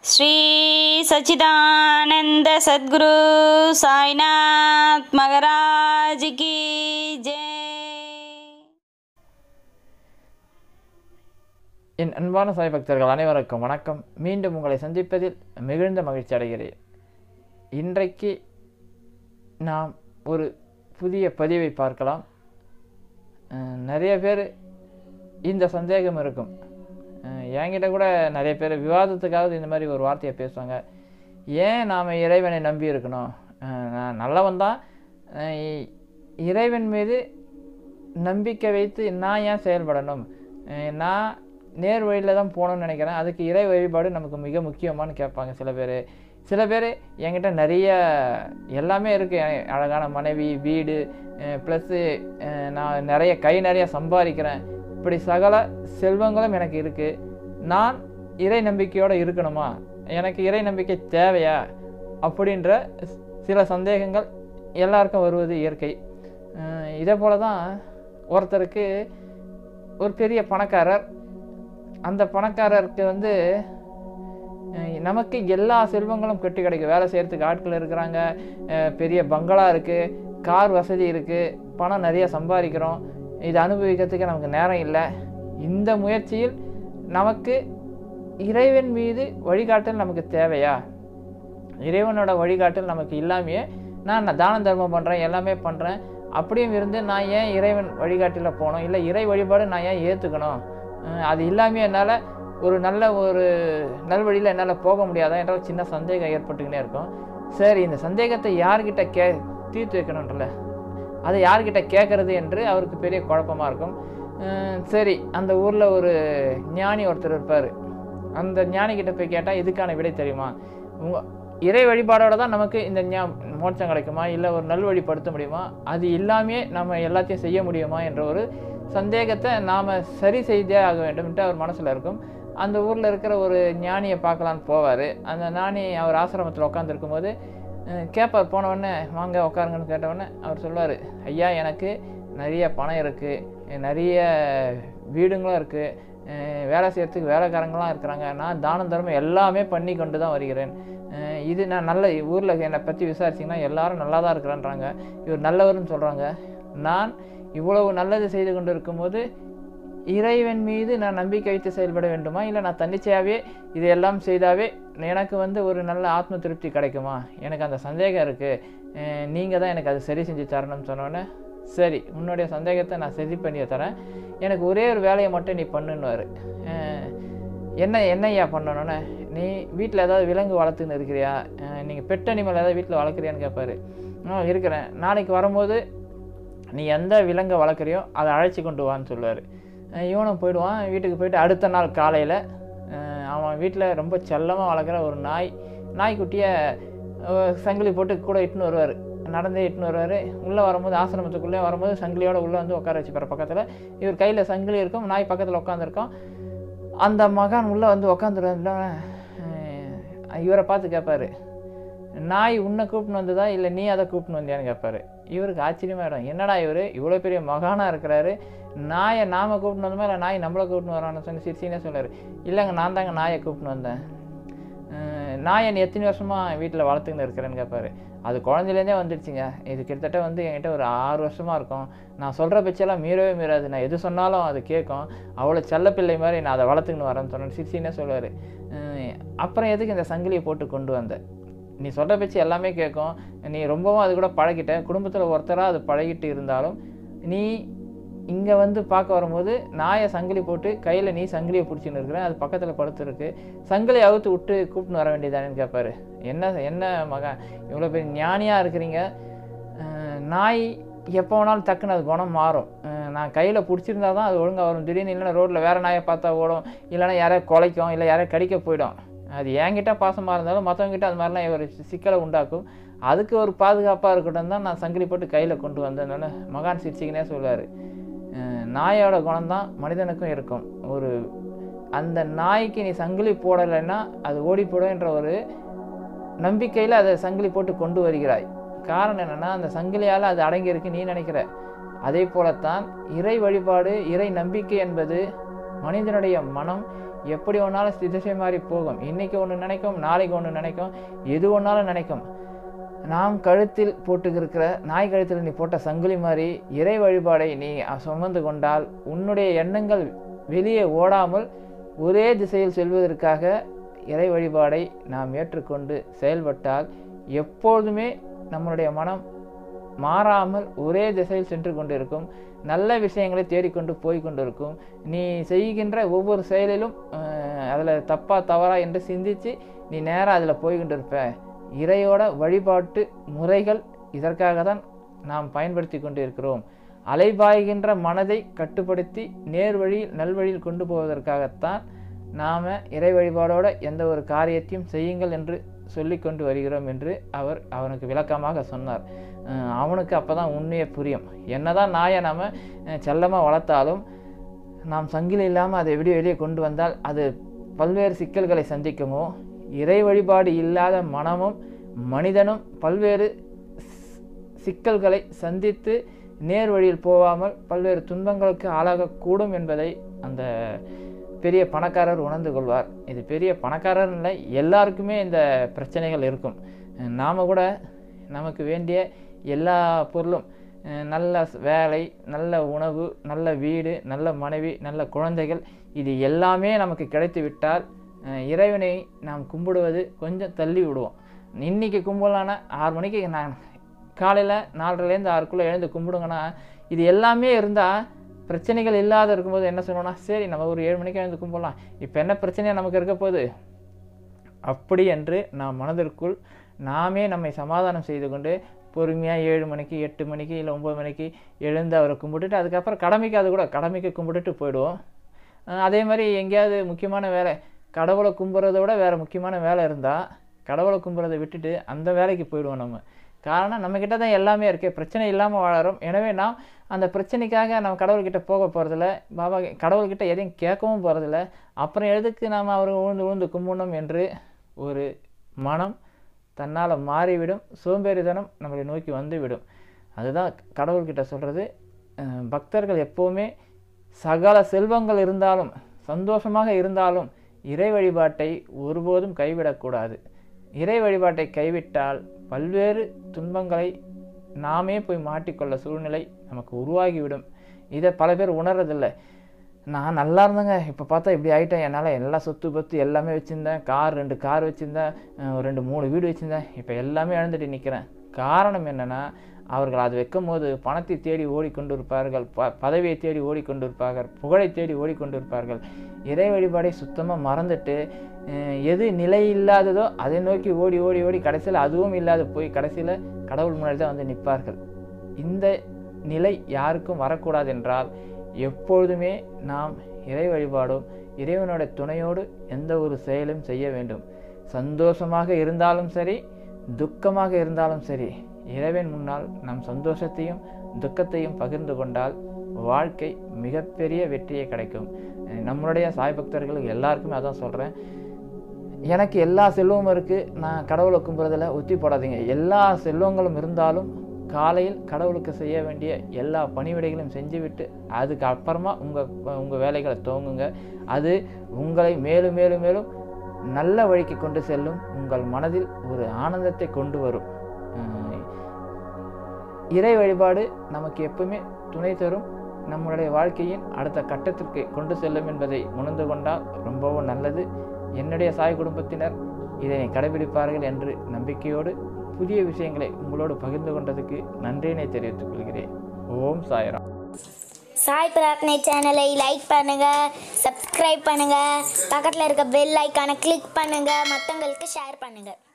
श्री सच्चिदानंद सद्गुरु साईनाथ महाराज की जय என் அன்பான சாய் பக்தர்கள் அனைவருக்கும் வணக்கம் மீண்டும் உங்களை சந்திப்பதில் மிகுந்த மகிழ்ச்சி அடைகிறேன் இன்றைக்கு நாம் ஒரு புதிய பதிவை பார்க்கலாம் அஹ், நிறைய பேர் இந்த சந்தேகம் இருக்கும் அஹ், என்கிட்ட கூட நிறைய பேர் விவாதத்துக்காவது இந்த மாதிரி ஒரு வார்த்தையை பேசுவாங்க ஏன் நாம் இறைவனை நம்பி இருக்கணும் அஹ், நான் நல்லவன் தான் அஹ், இ- இறைவன் மீது நம்பிக்கை வைத்து நான் ஏன் செயல்படணும் அஹ் நான் நேர் வழியில் தான் போகணும்னு நினைக்கிறேன் அதுக்கு இறை வழிபாடு நமக்கு மிக முக்கியமானு கேட்பாங்க சில பேர் சில பேர் என்கிட்ட நிறைய எல்லாமே இருக்குது அழகான மனைவி வீடு ப்ளஸ்ஸு நான் நிறைய கை நிறைய சம்பாதிக்கிறேன் இப்படி சகல செல்வங்களும் எனக்கு இருக்குது நான் இறை நம்பிக்கையோடு இருக்கணுமா எனக்கு இறை நம்பிக்கை தேவையா அப்படின்ற சில சந்தேகங்கள் எல்லாருக்கும் வருவது இயற்கை அஹ் இதே போல தான் ஒருத்தருக்கு ஒரு பெரிய பணக்காரர் அந்த பணக்காரருக்கு வந்து அஹ், நமக்கு எல்லா செல்வங்களும் கட்டி கிடைக்கும் வேலை செய்கிறதுக்கு ஆட்கள் இருக்கிறாங்க அஹ், பெரிய பங்களா இருக்குது கார் வசதி இருக்குது பணம் நிறைய சம்பாதிக்கிறோம் இதை அனுபவிக்கிறதுக்கு நமக்கு நேரம் இல்லை இந்த முயற்சியில் நமக்கு இறைவன் மீது வழிகாட்டல் நமக்கு தேவையா இறைவனோட வழிகாட்டல் நமக்கு இல்லாமையே நான் நான் தான தர்மம் பண்ணுறேன் எல்லாமே பண்ணுறேன் அப்படியும் இருந்து நான் ஏன் இறைவன் வழிகாட்டில் போகணும் இல்லை இறை வழிபாடு நான் ஏன் ஏற்றுக்கணும் அஹ் அது இல்லாமல் என்னால் ஒரு நல்ல ஒரு நல்வழியில் என்னால் போக முடியாதா என்ற ஒரு சின்ன சந்தேகம் ஏற்பட்டுக்கிட்டே இருக்கும் சரி இந்த சந்தேகத்தை யார்கிட்ட கே தீர்த்து வைக்கணுன்றல அதை யார்கிட்ட கேட்கறது என்று அவருக்கு பெரிய குழப்பமாக இருக்கும் அஹ் சரி அந்த ஊரில் ஒரு ஞானி ஒருத்தர் இருப்பார் அந்த ஞானிகிட்ட போய் கேட்டால் இதுக்கான விடை தெரியுமா உங்க இறை வழிபாடோட தான் நமக்கு இந்த ஞா மோட்சம் கிடைக்குமா இல்லை ஒரு நல்வழிப்படுத்த முடியுமா அது இல்லாமே நம்ம எல்லாத்தையும் செய்ய முடியுமா என்ற ஒரு சந்தேகத்தை நாம் சரி செய்தே ஆக வேண்டும்ட்டு அவர் மனசில் இருக்கும் அந்த ஊரில் இருக்கிற ஒரு ஞானியை பார்க்கலான்னு போவார் அந்த ஞானி அவர் ஆசிரமத்தில் உட்காந்துருக்கும் போது கேட்பார் போன உடனே வாங்க உட்காருங்கன்னு கேட்ட உடனே அவர் சொல்வார் ஐயா எனக்கு நிறைய பணம் இருக்குது நிறைய வீடுங்களும் இருக்குது வேலை செய்கிறதுக்கு வேலைக்காரங்களாம் இருக்கிறாங்க நான் தானம் தர்மம் எல்லாமே பண்ணி கொண்டு தான் வருகிறேன் அஹ் இது நான் நல்ல ஊரில் என்னை பற்றி விசாரிச்சிங்கன்னா எல்லாரும் நல்லா தான் இருக்கிறேன்றாங்க இவர் நல்லவர்னு சொல்கிறாங்க நான் இவ்வளவு நல்லது செய்து கொண்டு இருக்கும்போது இறைவன் மீது நான் நம்பிக்கை வைத்து செயல்பட வேண்டுமா இல்லை நான் தன்னிச்சையாகவே இதையெல்லாம் செய்தாவே எனக்கு வந்து ஒரு நல்ல ஆத்ம திருப்தி கிடைக்குமா எனக்கு அந்த சந்தேகம் இருக்குது நீங்கள் தான் எனக்கு அது சரி செஞ்சு தரணும்னு சொன்னோன்னே சரி உன்னுடைய சந்தேகத்தை நான் சரி பண்ணி தரேன் எனக்கு ஒரே ஒரு வேலையை மட்டும் நீ பண்ணுன்னுவார் என்ன என்னய்யா பண்ணணும்னு நீ வீட்டில் ஏதாவது விலங்கு வளர்த்துன்னு இருக்கிறியா நீங்கள் பெட் அனிமல் ஏதாவது வீட்டில் வளர்க்குறியான்னு கேட்பாரு ஆ இருக்கிறேன் நாளைக்கு வரும்போது நீ எந்த விலங்கை வளர்க்குறியோ அதை அழைச்சி கொண்டு வான்னு சொல்லுவார் இவனும் போயிடுவான் வீட்டுக்கு போயிட்டு அடுத்த நாள் காலையில் அவன் வீட்டில் ரொம்ப செல்லமாக வளர்க்குற ஒரு நாய் நாய்க்குட்டியை அஹ், சங்கிலி போட்டு கூட இட்டுன்னு வருவார் நடந்தே இட்டுன்னு வருவார் உள்ளே வரும்போது ஆசிரமத்துக்குள்ளே வரும்போது சங்கிலியோட உள்ளே வந்து உட்கார வச்சுப்பார் பக்கத்தில் இவர் கையில் சங்கிலி இருக்கும் நாய் பக்கத்தில் உட்காந்துருக்கோம் அந்த மகான் உள்ளே வந்து உட்காந்துருந்தவன் இவரை பார்த்து கேட்பாரு நாய் உன்னை கூப்பிட்டு வந்ததா இல்லை நீ அதை கூப்பிட்டு வந்தியான்னு கேட்பாரு இவருக்கு ஆச்சரியமாயிடும் என்னடா இவர் இவ்வளோ பெரிய மகானாக இருக்கிறாரு நாயை நாம கூப்பிட்டு வந்தோமா இல்லை நாய் நம்மளை கூப்பிட்டு வரான்னு சொல்லி சிரிச்சினே சொல்றாரு இல்லைங்க நான் தாங்க நாயை கூப்பிட்டு வந்தேன் அஹ் நாயை நீ எத்தனை வருஷமாக வீட்டில் வளர்த்துக்கின்னு இருக்கிறேன்னு கேட்பாரு அது குழந்தையிலேருந்தே வந்துடுச்சுங்க இது கிட்டத்தட்ட வந்து என்கிட்ட ஒரு ஆறு வருஷமாக இருக்கும் நான் சொல்கிற பட்செல்லாம் மீறவே மீறாது நான் எது சொன்னாலும் அது கேட்கும் அவ்வளோ செல்லப்பிள்ளை மாதிரி நான் அதை வளர்த்துக்கின்னு வரேன்னு சொன்னேன் சிரிச்சினே சொல்லுவார் அப்புறம் எதுக்கு இந்த சங்கிலியை போட்டு கொண்டு வந்த நீ சொல்கிற பேச்சு எல்லாமே கேட்கும் நீ ரொம்பவும் அது கூட பழகிட்ட குடும்பத்தில் ஒருத்தராக அது பழகிட்டு இருந்தாலும் நீ இங்கே வந்து பார்க்க வரும்போது நாயை சங்கிலி போட்டு கையில் நீ சங்கிலியை பிடிச்சின்னு இருக்கிற அது பக்கத்தில் படுத்துருக்கு சங்கிலியை அவுத்து விட்டு கூப்பிட்டு வர வேண்டியதானேன்னு கேட்பாரு என்ன என்ன மகன் இவ்வளோ பெரிய ஞானியாக இருக்கிறீங்க அஹ் நாய் எப்போ வேணாலும் டக்குன்னு அது குணம் மாறும் அஹ் நான் கையில் பிடிச்சிருந்தா தான் அது ஒழுங்காக வரும் திடீர்னு இல்லைன்னா ரோட்டில் வேறு நாயை பார்த்தா ஓடும் இல்லைன்னா யாரையா குலைக்கும் இல்லை யாரையா கடிக்க போயிடும் அது என்கிட்ட பாசமாக இருந்தாலும் மற்றவங்ககிட்ட அது மாதிரிலாம் ஒரு சிக்கலை உண்டாக்கும் அதுக்கு ஒரு பாதுகாப்பாக இருக்கட்டும் தான் நான் சங்கிலி போட்டு கையில் கொண்டு வந்தேன்னு மகான் சிரிச்சிக்கினே சொல்லுவார் நாயோட குணம் தான் மனிதனுக்கும் இருக்கும் ஒரு அந்த நாய்க்கு நீ சங்கிலி போடலைன்னா அது ஓடி போடும் என்ற ஒரு நம்பிக்கையில் அதை சங்கிலி போட்டு கொண்டு வருகிறாய் காரணம் என்னென்னா அந்த சங்கிலியால் அது அடங்கியிருக்கு நீ நினைக்கிற அதே போலத்தான் இறை வழிபாடு இறை நம்பிக்கை என்பது மனிதனுடைய மனம் எப்படி ஒன்றாலும் திசை மாறி போகும் இன்னைக்கு ஒன்று நினைக்கும் நாளைக்கு ஒன்று நினைக்கும் எது ஒன்றாலும் நினைக்கும் நாம் கழுத்தில் போட்டுக்கிருக்கிற நாய் கழுத்தில் நீ போட்ட சங்கிலி மாதிரி இறை வழிபாடை நீ சுமந்து கொண்டால் உன்னுடைய எண்ணங்கள் வெளியே ஓடாமல் ஒரே திசையில் செல்வதற்காக இறை வழிபாடை நாம் ஏற்றுக்கொண்டு செயல்பட்டால் எப்பொழுதுமே நம்மளுடைய மனம் மாறாமல் ஒரே திசையில் சென்று கொண்டிருக்கும் நல்ல விஷயங்களை தேடிக்கொண்டு போய் கொண்டிருக்கும் நீ செய்கின்ற ஒவ்வொரு செயலிலும் அதில் தப்பா தவறா என்று சிந்தித்து நீ நேராக அதில் போய் கொண்டிருப்ப இறையோட வழிபாட்டு முறைகள் இதற்காக தான் நாம் பயன்படுத்தி கொண்டு இருக்கிறோம் அலைபாய்கின்ற மனதை கட்டுப்படுத்தி நேர் வழியில் நல்வழியில் கொண்டு போவதற்காகத்தான் நாம் இறை வழிபாடோட எந்த ஒரு காரியத்தையும் செய்யுங்கள் என்று சொல்லி கொண்டு வருகிறோம் என்று அவர் அவனுக்கு விளக்கமாக சொன்னார் அஹ் அவனுக்கு அப்போ தான் உண்மையே புரியும் என்னதான் நாயை நாம் செல்லமாக வளர்த்தாலும் நாம் சங்கிலி இல்லாமல் அதை எப்படி வெளியே கொண்டு வந்தால் அது பல்வேறு சிக்கல்களை சந்திக்குமோ இறை வழிபாடு இல்லாத மனமும் மனிதனும் பல்வேறு ஸ்- சிக்கல்களை சந்தித்து நேர் வழியில் போகாமல் பல்வேறு துன்பங்களுக்கு ஆளாகக்கூடும் என்பதை அந்த பெரிய பணக்காரர் உணர்ந்து கொள்வார் இது பெரிய பணக்காரர் இல்லை எல்லாருக்குமே இந்த பிரச்சனைகள் இருக்கும் நாம் கூட நமக்கு வேண்டிய எல்லா பொருளும் அஹ் நல்ல ஸ்- வேலை நல்ல உணவு நல்ல வீடு நல்ல மனைவி நல்ல குழந்தைகள் இது எல்லாமே நமக்கு கிடைத்து விட்டால் அஹ் இறைவனை நாம் கும்பிடுவது கொஞ்சம் தள்ளி விடுவோம் இன்னைக்கு கும்பலான ஆறு மணிக்கு நான் காலையில் நாலரைலேருந்து ஆறுக்குள்ளே எழுந்து கும்பிடுங்கன்னா இது எல்லாமே இருந்தால் பிரச்சனைகள் இல்லாத இருக்கும்போது என்ன சொல்லணும்னா சரி நம்ம ஒரு ஏழு மணிக்கு எழுந்து கும்பிடலாம் இப்போ என்ன பிரச்சனையாக நமக்கு இருக்க போகுது அப்படி என்று நாம் மனதிற்குள் நாமே நம்மை சமாதானம் செய்து கொண்டு பொறுமையாக ஏழு மணிக்கு எட்டு மணிக்கு இல்லை ஒம்பது மணிக்கு எழுந்து அவரை கும்பிட்டுட்டு அதுக்கப்புறம் கடமைக்கு அது கூட கடமைக்கு கும்பிட்டுட்டு போயிடுவோம் அஹ் அதே மாதிரி எங்கேயாவது முக்கியமான வேலை கடவுளை கும்பிட்றத விட வேறு முக்கியமான வேலை இருந்தால் கடவுளை கும்பிட்றதை விட்டுட்டு அந்த வேலைக்கு போயிடுவோம் நம்ம காரணம் நம்மக்கிட்ட தான் எல்லாமே இருக்கே பிரச்சனை இல்லாமல் வாழறோம் எனவே நாம் அந்த பிரச்சனைக்காக நம்ம கடவுள்கிட்ட போக போகிறதில்ல பாபா கடவுள்கிட்ட எதையும் கேட்கவும் போகிறதில்ல அப்புறம் எதுக்கு நாம் அவர் உழுந்து உழுந்து கும்பிடணும் என்று ஒரு மனம் தன்னால் மாறிவிடும் சோம்பேறித்தனம் நம்மளை நோக்கி வந்துவிடும் அதுதான் கடவுள்கிட்ட சொல்கிறது பக்தர்கள் எப்போவுமே சகல செல்வங்கள் இருந்தாலும் சந்தோஷமாக இருந்தாலும் இறை வழிபாட்டை ஒருபோதும் கைவிடக்கூடாது இறை வழிபாட்டை கைவிட்டால் பல்வேறு துன்பங்களை நாமே போய் மாட்டிக்கொள்ள சூழ்நிலை நமக்கு உருவாகிவிடும் இதை பல பேர் உணர்றதில்லை நான் நல்லா இருந்தேங்க இப்போ பார்த்தா இப்படி ஆகிட்டேன் என்னால் எல்லா சொத்து பத்து எல்லாமே வச்சுருந்தேன் கார் ரெண்டு கார் வச்சுருந்தேன் அஹ் ஒரு ரெண்டு மூணு வீடு வச்சுருந்தேன் இப்போ எல்லாமே இழந்துட்டு நிற்கிறேன் காரணம் என்னென்னா அவர்கள் அது வைக்கும் போது பணத்தை தேடி ஓடிக்கொண்டிருப்பார்கள் ப பதவியை தேடி ஓடிக்கொண்டிருப்பார்கள் புகழை தேடி ஓடிக்கொண்டிருப்பார்கள் இறை வழிபாடை சுத்தமாக மறந்துட்டு அஹ் எது நிலை இல்லாததோ அதை நோக்கி ஓடி ஓடி ஓடி கடைசியில் அதுவும் இல்லாத போய் கடைசியில் கடவுள் முன்னாடி தான் வந்து நிற்பார்கள் இந்த நிலை யாருக்கும் வரக்கூடாது என்றால் எப்பொழுதுமே நாம் இறை வழிபாடும் இறைவனோட துணையோடு எந்த ஒரு செயலும் செய்ய வேண்டும் சந்தோஷமாக இருந்தாலும் சரி துக்கமாக இருந்தாலும் சரி இறைவன் முன்னால் நம் சந்தோஷத்தையும் துக்கத்தையும் பகிர்ந்து கொண்டால் வாழ்க்கை மிகப்பெரிய வெற்றியை கிடைக்கும் அஹ் நம்மளுடைய சாய் பக்தர்களுக்கு எல்லாருக்குமே அதான் சொல்கிறேன் எனக்கு எல்லா செல்வமும் இருக்குது நான் கடவுளை கும்புறதில் ஒத்தி போடாதீங்க எல்லா செல்வங்களும் இருந்தாலும் காலையில் கடவுளுக்கு செய்ய வேண்டிய எல்லா பணிவிடைகளையும் செஞ்சுவிட்டு அதுக்கு அப்புறமா உங்கள் உங்கள் வேலைகளை துவங்குங்க அது உங்களை மேலும் மேலும் மேலும் நல்ல வழிக்கு கொண்டு செல்லும் உங்கள் மனதில் ஒரு ஆனந்தத்தை கொண்டு வரும் அஹ் இறை வழிபாடு நமக்கு எப்பவுமே துணை தரும் நம்மளுடைய வாழ்க்கையின் அடுத்த கட்டத்திற்கு கொண்டு செல்லும் என்பதை உணர்ந்து கொண்டால் ரொம்பவும் நல்லது என்னுடைய சாய் குடும்பத்தினர் இதனை கடைபிடிப்பார்கள் என்று நம்பிக்கையோடு புதிய விஷயங்களை உங்களோடு பகிர்ந்து கொண்டதுக்கு நன்றியினை தெரிவித்துக் கொள்கிறேன் ஓம் சாய்ராம் சாய் பிரார்த்தனை சேனலை லைக் பண்ணுங்க சப்ஸ்கிரைப் பண்ணுங்க பக்கத்தில் இருக்க பெல் ஐக்கானை கிளிக் பண்ணுங்க மற்றவங்களுக்கு ஷேர் பண்ணுங்க